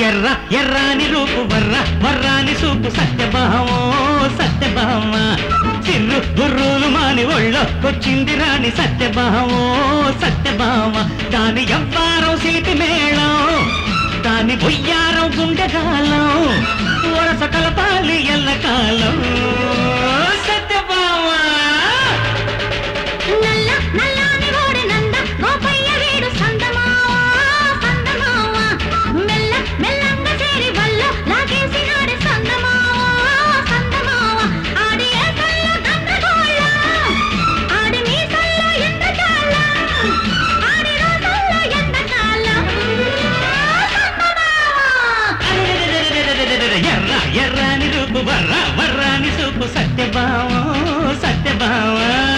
ఎర్ర ఎర్రాని రూపు వర్ర వర్రాని సూపు సత్యభామో సత్యభామ చిర్రు బుర్రులు మాని ఒళ్ళొక్కొచ్చింది రాని సత్యభామో సత్యభామ దాని ఎవ్వారం సిలిపి మేళం దాని బొయ్యారం గుండెకాలం వరస కలపాలి ఎల్లకాలం సత్యభామ నల్ల నల్లాని ఓడి నంద గోపయ్య వీడు సందమావా సందమావా మెల్ల మెల్లంగా చేరి వల్ల లాగేసినాడు సందమావా సందమావా ఆడి ఏసల్లో గందరగోళం ఆడి మీసల్లో ఎండకాలం ఆడి రోజుల్లో ఎండకాలం సందమావా ఎర్ర ఎర్రాని రూపు వర్ర వర్రాని సూపు సత్యభామ సత్యభామ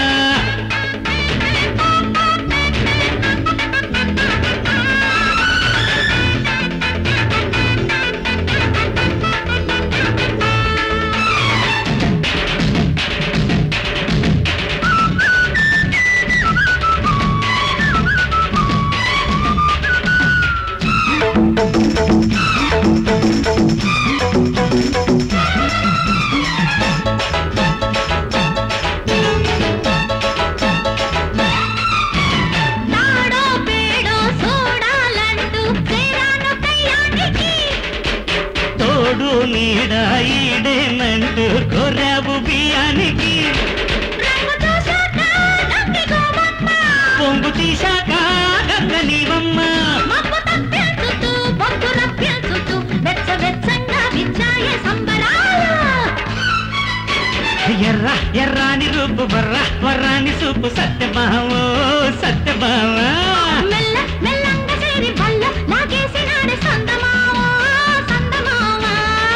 తాడో పేడో చూడాలంటూ చేరాను కయ్యానికి తోడు నీడ ఈడేనంటూ కొర్రాబు బియ్యానికి రంగు చూశాక నంది గోమమ్మ పొంగు తీశాక గంగ నీవమ్మ మబ్బు తప్పించుతూ బొగ్గు రప్పించుతూ వెచ్చ వెచ్చంగా విచ్చాయే సంబరాలు ఎర్ర ఎర్రాని రూపు వర్ర వర్రాని సూపు సత్యభామ సత్యభామ మెల్ల మెల్లంగా చేరి బల్ల లాగేసినాడు సందమావా సందమావా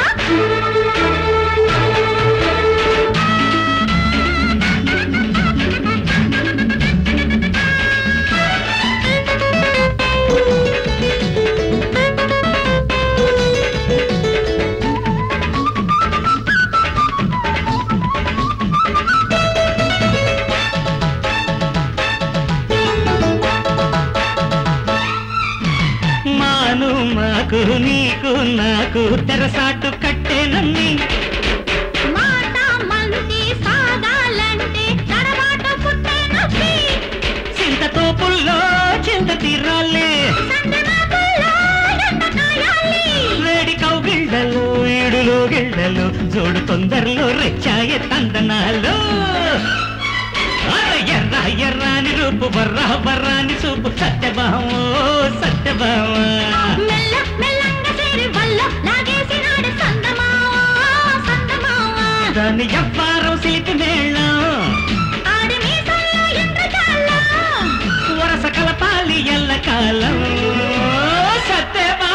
మాను మాకు నీకు నాకు తెరసాటు కట్టేనమ్మి మాట మంది సాగాలంటే తడబాటు పుట్టే నొప్పి చింతతో పుల్లో చింత తీరాలే సందమాకుల్లో ఎండకాయాలి వేడి కౌగిళ్ళలు ఈడులో గిళ్ళలు జోడు తొందరలో రెచ్చాయే తందనాలు అర ఎర్ర ఎర్రాని రూపు బర్ర బర్రాని చూపు సత్యభామ సత్యభామ మెల్ల మెల్లంగా చేరి వల్ల లాగేసినాడు సందమావా సందమావా దాని ఎవ్వారం సిలిపి మేళం ఆడి మీసల్లో ఎండ్రకాలం వరస కలపాలి ఎల్లకాలం సత్యభామ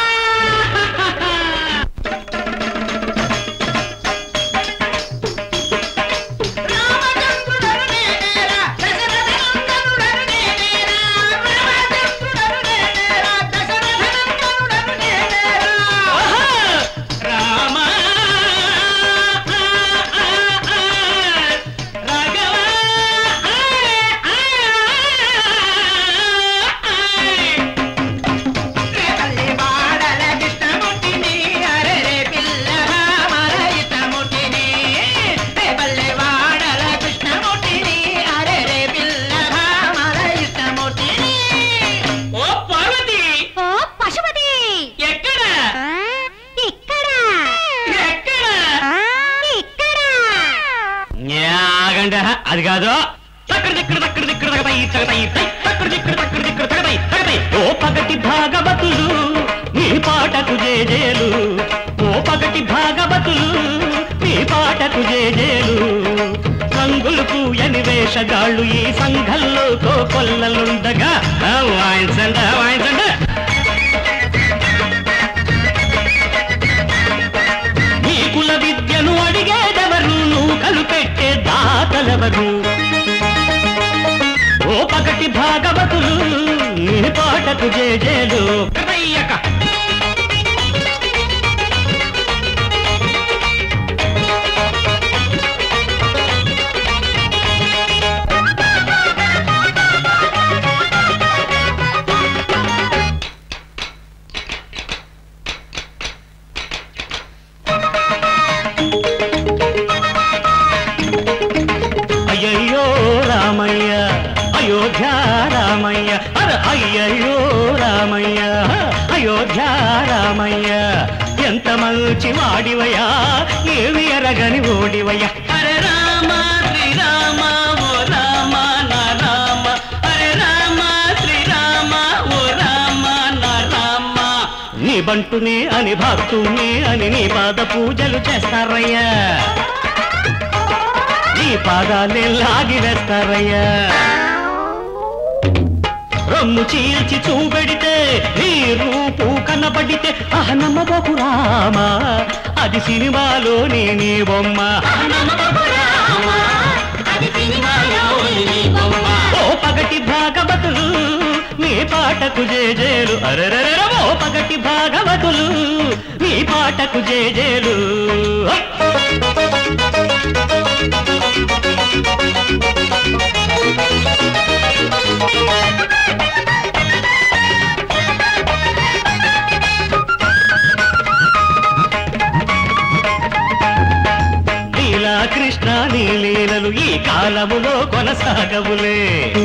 రామ రాఘవ ఓ పార్వతి ఓ పశుపతి ఎక్కడ ఇక్కడ ఎక్కడ ఇక్కడ ఆగండి అది కాదు తక్కడ దిక్కడ తక్కడ దిక్కడ తగతై తగతై తై తక్కడ దిక్కడ తక్కడ దిక్కడ తగతై తగతై ఓ పగటి భాగవతులు నీ పాటకు జేజేలు ఓ పగటి భాగవతులు నీ పాటకు జేజేలు రంగులు పూయని వేషగాళ్ళు ఈ సంఘంలో కోకొల్లలుండగా ఆ, వాయించండ వాయించండ నీ కుల విద్యను అడిగేదెవరు నువ్వు కలుపెట్టే దాతలెవరు ఓ పగటి భాగవతులు నీ పాటకు జేజేలు కదయ్యక అయోధ్య రామయ్య అర అయ్యయ్యో రామయ్య అయోధ్య రామయ్య ఎంత మంచి వాడివయ్యా ఏమి ఎరగని ఓడివయ్యా అరే రామ శ్రీరామ ఓ రామ నా రామ అరే రామ శ్రీరామ ఓ రామ నా రామ నీ బంటునే అని భక్తునే అని నీ పాద పూజలు చేస్తారయ్యా నీ పాదాలే లాగి వేస్తారయ్యా రొమ్ము చీల్చి చూపెడితే నీ రూపు కనబడితే అహనమ్మబోకు రామా అది సినిమాలోని నీ బొమ్మ ఓ పగటి భాగవతులు నీ పాటకు జేజేలు అరెరెరెర ఓ పగటి భాగవతులు నీ పాటకు జేజేలు లీలా కృష్ణ నీ లీలలు ఈ కాలములో కొనసాగవులే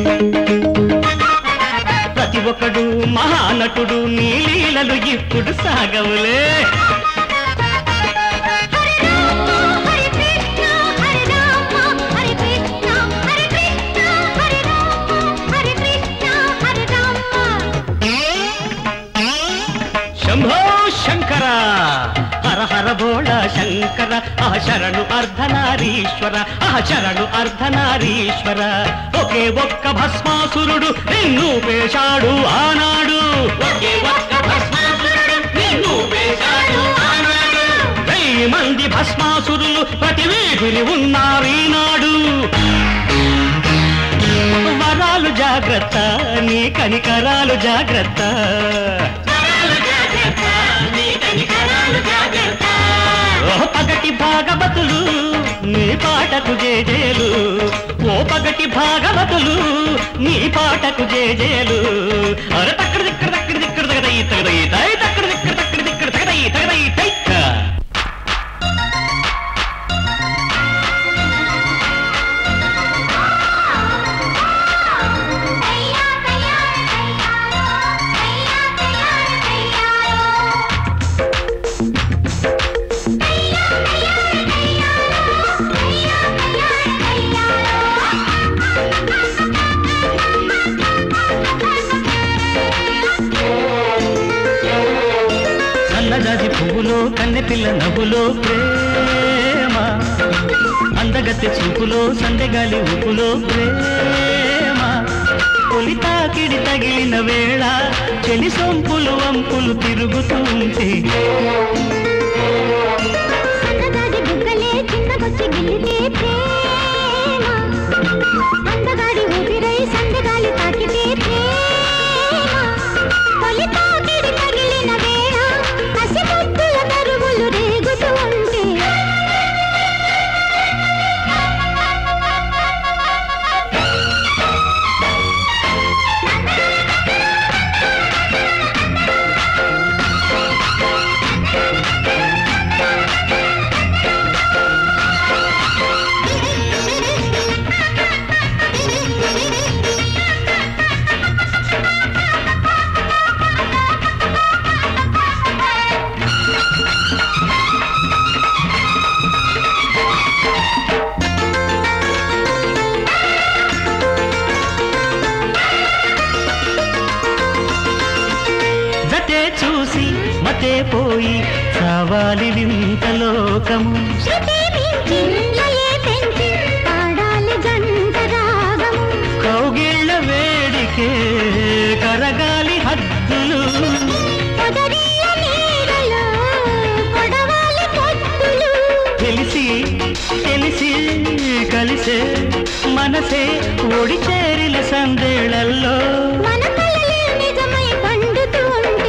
ప్రతి ఒక్కడు మహానటుడు నీ లీలలు ఇప్పుడు సాగవులే హరే కృష్ణ హరే రామ హరే కృష్ణ హరే కృష్ణ హరే రామ హరే కృష్ణ హరే రామ శంభో శంకర హర హర భోళ శంకర ఆ శరణు అర్ధనారీశ్వర ఆ శరణు అర్ధనారీశ్వర ఒకే ఒక్క భస్మాసురుడు నిన్ను పేశాడు ఆనాడు ఒకే ఒక్క భస్మాసురుడు నిన్ను పేశాడు ఆనాడు వెయ్యి మంది భస్మాసురులు ప్రతి వీధిని ఉన్నారు ఈనాడు వరాలు జాగ్రత్త నీ కనికరాలు జాగ్రత్త ఓ పగటి భాగవతులు నీ పాటకు జేజేలు ఓ పగటి భాగవతులు నీ పాటకు జేజేలు అర తక్కడ దిక్కడ తక్కడ దిక్కడ తగదై తగదై తై తక్కడ దిక్కడ తక్కడ దిక్కడ తగదై తగదై తై కయ్యా కయ్యా కయ్యా కయ్యా కయ్యా సన్నజాజి పువ్వులో కన్నెపిల్ల నవ్వులో ప్రేమ అందగత్తె చూపులో సందెగాలి ఊపులో ప్రేమ తొలి తాకిడి తగిలిన వేళ చెలి సొంపులు వంపులు తిరుగుతూ ఉంటే సన్నదాది బుగ్గలే కిందకొచ్చి గిల్లితే ప్రేమ అందగాడి ఊపిరై సందగాలి తాకితే ప్రేమ తొలి తాకిడి తగిలిన వేళ పసిముద్దుల తరుగులు రేగుతూ ఉంటే జతే చూసి మతే పోయి కావాలి వింత లోకము శృతి మించి లయే పెంచి పాడాలి జంట రాగము కౌగిళ్ళ వేడికే కరగాలి హద్దులు పొదరిల్ల నీడలో పొడవాలి పొత్తులు తెలిసి తెలిసి కలిసే మనసే ఒడి చేరిల సందేళ్లలో మన కలలే నిజమై పండుతూ ఉంటే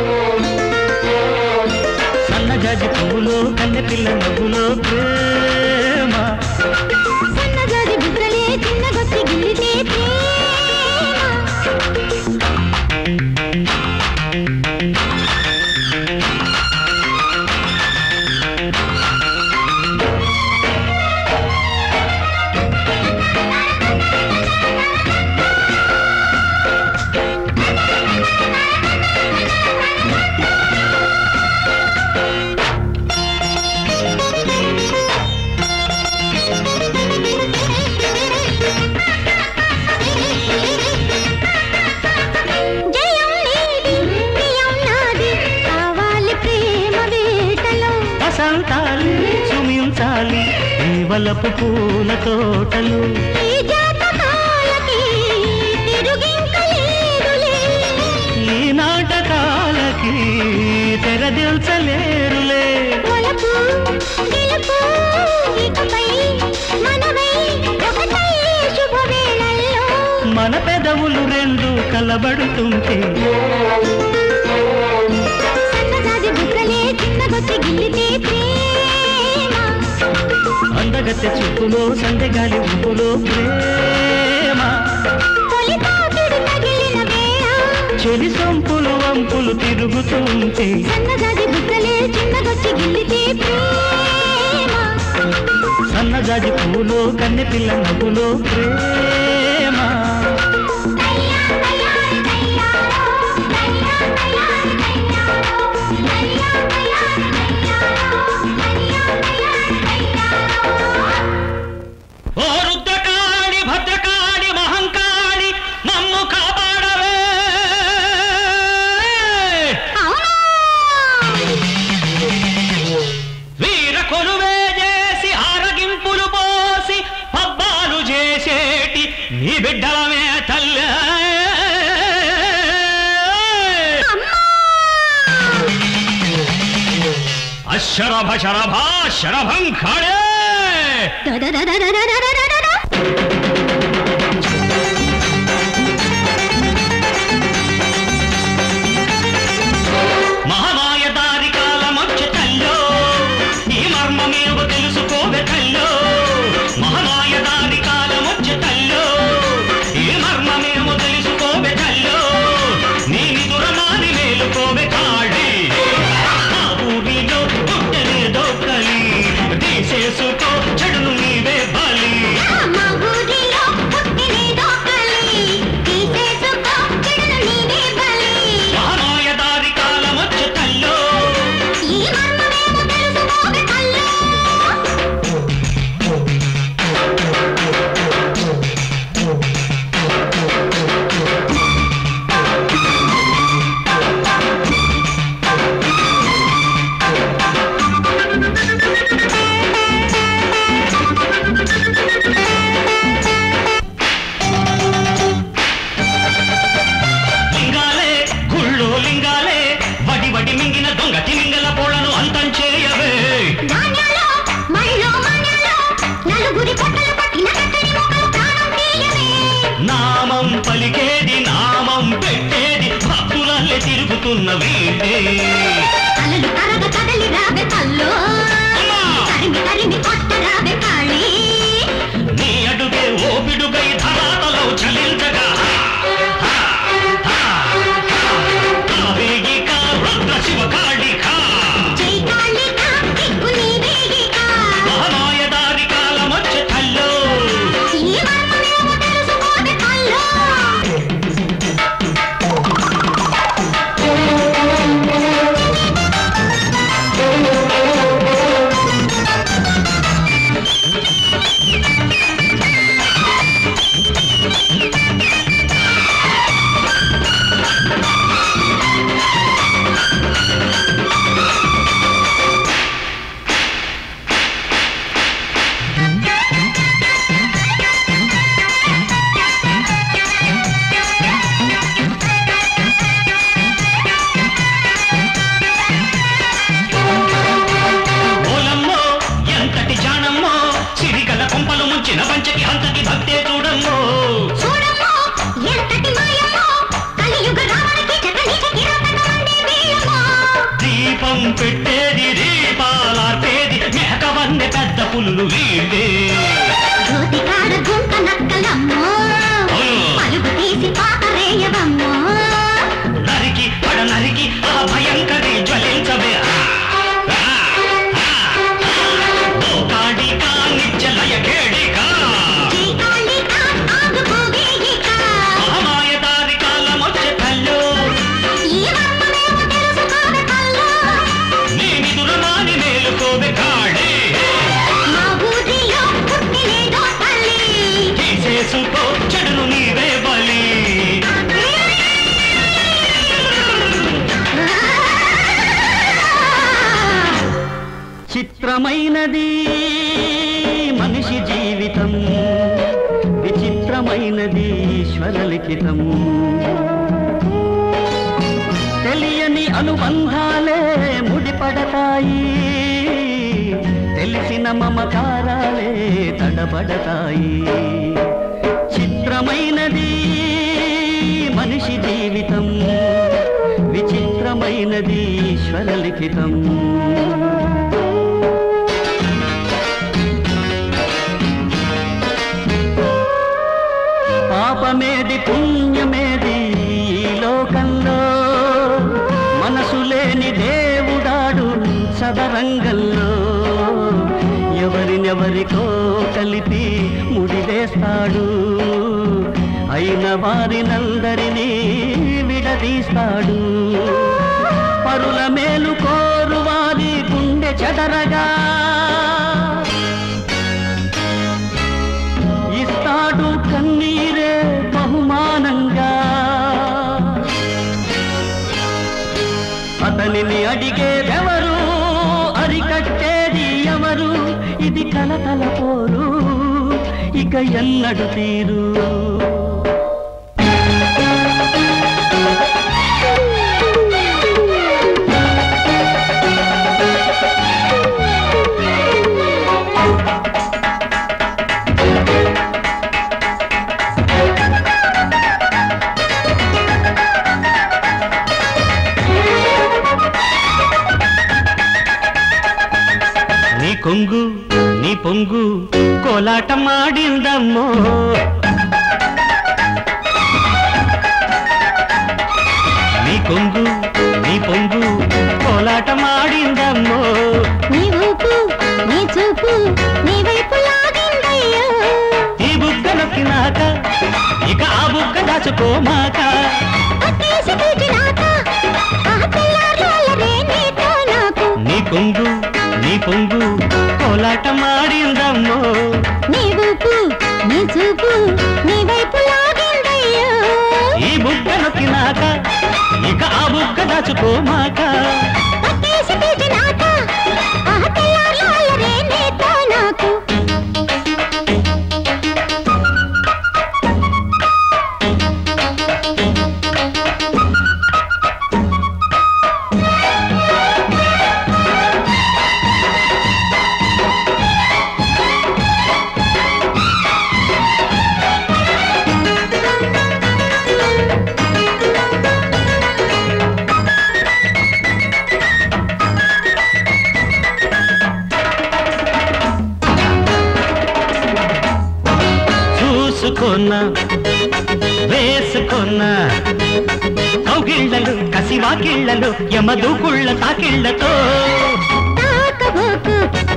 సన్నజాజి పువ్వులో కన్నెపిల్ల నవ్వులో ప్రేమ సన్నజాజి బుగ్గలే చిన్నగొచ్చి గిల్లితే ప్రేమ ఆ వలపు పూల తోటలు ఈ జాతకాలకి తిరుగింక లేదులే ఈ నాటకాలకి తెరదిల్చలేరులే ఒలపు గెలుపు ఇకపై మనమై ఒకటై శుభవేళల్లో మన పెదవులు రెండు కలబడుతుంటే సన్నజాజి బుగ్గలే చిన్నగొచ్చి గిల్లితే ప్రేమ అందగత్తె చూపులో సందెగాలి ఊపులో ప్రేమ తొలి తాకిడి తగిలిన వేళ చెలి సొంపులు వంపులు తిరుగుతుంటే సన్నజాజి బుగ్గలే చిన్నగొచ్చి గిల్లితే ప్రేమ సన్నజాజి పూలో కన్నె పిల్ల నవ్వులో ప్రేమ దయ్యా దయ్యారి దయ్యారో దయ్యా దయ్యారి దయ్యారో దయ్యా దయ్యారి దయ్యారో దయ్యా దయ్యారి దయ్యారో ఓ రుద్రకాళి భద్రకాళి మహంకాళి మమ్ము కాపాడవే వీర కొలువే చేసి ఆరగింపులు పోసి పబ్బాలు చేసేటి నీ బిడ్డలమే తల్లే అశరభ శరభ శరభం ఖాడే మహామాయ దారి కాలమొచ్చి తల్లో ఈ మర్మమేవో తెలుసుకోవే తల్లో మహామాయ దారి కాలమొచ్చి తల్లో ఈ మర్మమేవో తెలుసుకోవే తల్లో నీ దురమాని మేలుకోవే కాళి ఆ ఊరిలో పుట్టలేదో కలి తీసేసుకో చెడును నీవే బలి మా ఊరిలో పుట్టినేదో కలి తీసేసుకో చెడును నీవే బలి మహామాయ దారి కాలమొచ్చి తల్లో ఈ మర్మమేమో తెలుసుకోవే కల్లో లింగాలే గుళ్ళు లింగాలే వడి వడి మింగిన దొంగ తిమింగల పోలను అంతం చేయవే ధాన్యాలో మళ్ళో మాన్యాలో నలుగురి పొట్టలు పట్టిన కట్టడి మొక్కలు ప్రాణం తీయవే నామం పలికేది నామం పెట్టేది భక్తులల్లే తిరుగుతున్న వీటే అలలు కరగ కదలి రావే తల్లో తరిమి తరిమి కొట్ట రావే కాళీ నీ అడుగే ఓపిడుగై ధరాతలో చలించగా కావేగిక రుద్ర శివ కాళిక జై కాళిక దిక్కు నీవేగిక మహామాయ దారి కాలమొచ్చ తల్లో ఈ మర్మమేమో తెలుసుకోవే కల్లో ఓలమ్మో ఎంతటి జానమ్మో సిరిగల కొంపలు ముంచిన పంచకి అంతటి భక్తే చూడమ్మో చూడమ్మో ఎంతటి మాయమ్మో కలియుగ రావణకి జగనీచ కిరాతకమండే వీరమ్మో దీపం పెట్టేది దీపాలార్పేది మేకవన్నె పెద్ద పులులు వీడే జ్యోతికాడ గుంట నక్కలమ్మో పలుగు తీసి పాతరేయవమ్మో నరికి పడ నరికి ఆ భయంకరి జ్వలించవే ఆ, ఆ, ఆ, ఓ కాడిక నిత్యలయ కేడిక జై కాళిక ఆగుపోవేయిక మహామాయ దారి కాలమొచ్చే తల్లో ఈ మర్మమేమో తెలుసుకోవే కల్లో నీ నిదురమాని మేలుకోవే కాడే మా ఊరిలో పుట్టి చిత్రమైనది ఈశ్వరలిఖితం తెలియని అనుబంధాలే ముడిపడతాయి తెలిసిన మమకారాలే తడబడతాయి చిత్రమైనది మనిషి జీవితం విచిత్రమైనది ఈశ్వరలిఖితం పాపమేది పుణ్యమేది ఈ లోకంలో మనసు లేని దేవుడాడు సదరంగంలో ఎవరినెవరికో కలిపి ముడివేస్తాడు అయిన వారినందరినీ విడదీస్తాడు పరుల మేలు కోరు వారి గుండె చెదరగా ఇస్తాడు కన్నీరే బహుమానంగా అతనిని అడిగేదెవరు అరికట్టేది ఎవరు ఇది కలతల పోరు ఇక ఎన్నడు తీరు నీ కొంగు నీ పొంగు కోలాటమాడిందమ్మో నీ కొంగు నీ పొంగు కోలాటమాడిందమ్మో నీ ఊపు నీ చూపు నీ వైపు లాగిందయ్యో ఈ బుగ్గ నొక్కినాక ఇక ఆ బుగ్గ దాచుకోమాక పట్టేసి కూర్చున్నాక ఆ తెల్లారులరే నీతో నాకు నీ కొంగు నీ పొంగు కోలాటమాడిందమ్మో నీ ఊపు నీ చూపు నీ వైపు లాగిందయ్యో ఈ బుగ్గ నొక్కినాక ఇక ఆ బుగ్గ దాచుకోమాక పట్టేసి కూర్చున్నాక ఆ తెల్లారులరే నీతో నాకు చూసుకున్నా వేసుకున్నా కౌగిళ్ళలు కసివాకిళ్ళలు యమదూకుళ్ళ తాకిళ్ళతో తాకబోకు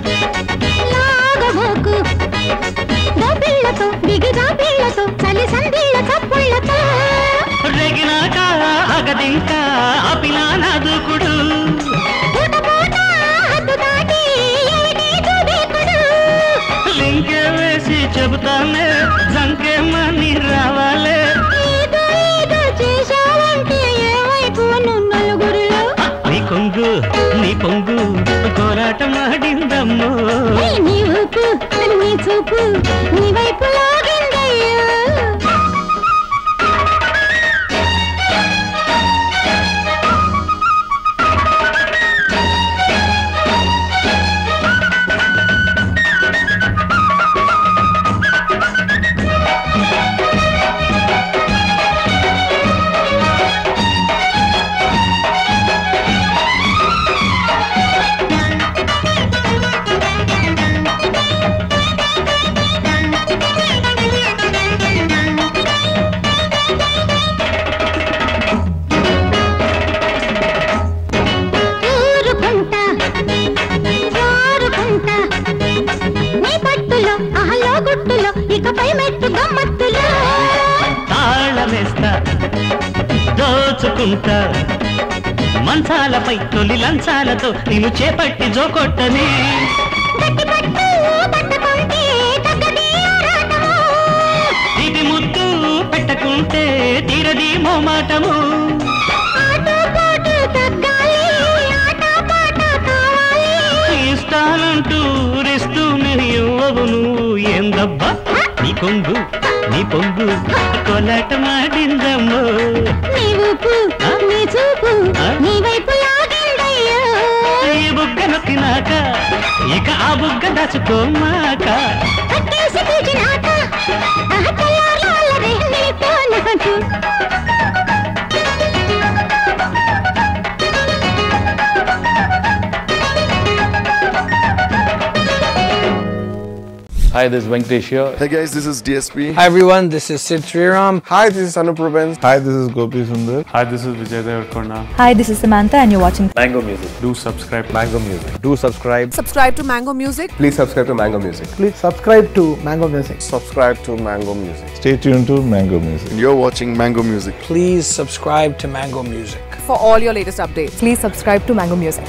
లాగబోకు గోపిళ్ళతో బిగిగా పిల్లతో చలి సందిళ్ళ చప్పుళ్ళతో రెగినాక అగదింకా అపిలా నాదుకుడు పూట పూట హద్దు దాటి ఏమిటి చూబేకుడు లింకే వేసి చెబుతానే జంకేమని రావాలే ఏదో ఏదో చేశావంటే ఏమైపోను నలుగురిలో నీ కొంగు నీ పొంగు కోరాటమాడిందమ్మో ఏయ్, నీ ఊపు నీ చూపు నీ వైపు లాగిందయ్యో ఊరుకుంటా జారుకుంటా నీ పట్టులో అహలో గుట్టులో ఇకపై మెట్టు గమ్మత్తులో తాళమేస్తా దోచుకుంటా మంచాలపై తొలి లంచాలతో నేను చేపట్టి జోకొట్టని గట్టి పట్టు పట్టుకుంటే తగ్గది ఆరాటము ఇది ముద్దు పెట్టకుంటే తీరది మోమాటము ఆటో పాటు తగ్గాలి ఆట పాట కావాలి ఇస్తానంటూ రిస్తూ ఇవ్వవు నువ్వు ఏందబ్బా నీ కొంగు నీ పొంగు కొలాట మాడిందమ్మో నీ ఊపు నీ చూపు నీ వైపు లాగిందయ్యో ఈ బుగ్గ నొక్కినాక ఇక ఆ బుగ్గ దాచుకోమాక పట్టేసి పూజినాక ఆ తెల్లార్లు అల్లరే నీతో నాకు Hi, this is Venkatesh here. Hey guys, this is DSP. Hi everyone, this is Sid Sriram. Hi, this is Anup Rubens. Hi, this is Gopi Sundar. Hi, this is Vijay Devarkonda. Hi, this is Samantha, and you're watching Mango Music. Do subscribe. Mango Music. Do subscribe. subscribe to Mango Music. Please subscribe to Mango Music. Please subscribe to Mango Music. Subscribe to Mango Music. Stay tuned to Mango Music. You're watching Mango Music. Please subscribe to Mango Music. For all your latest updates. Please subscribe to Mango Music.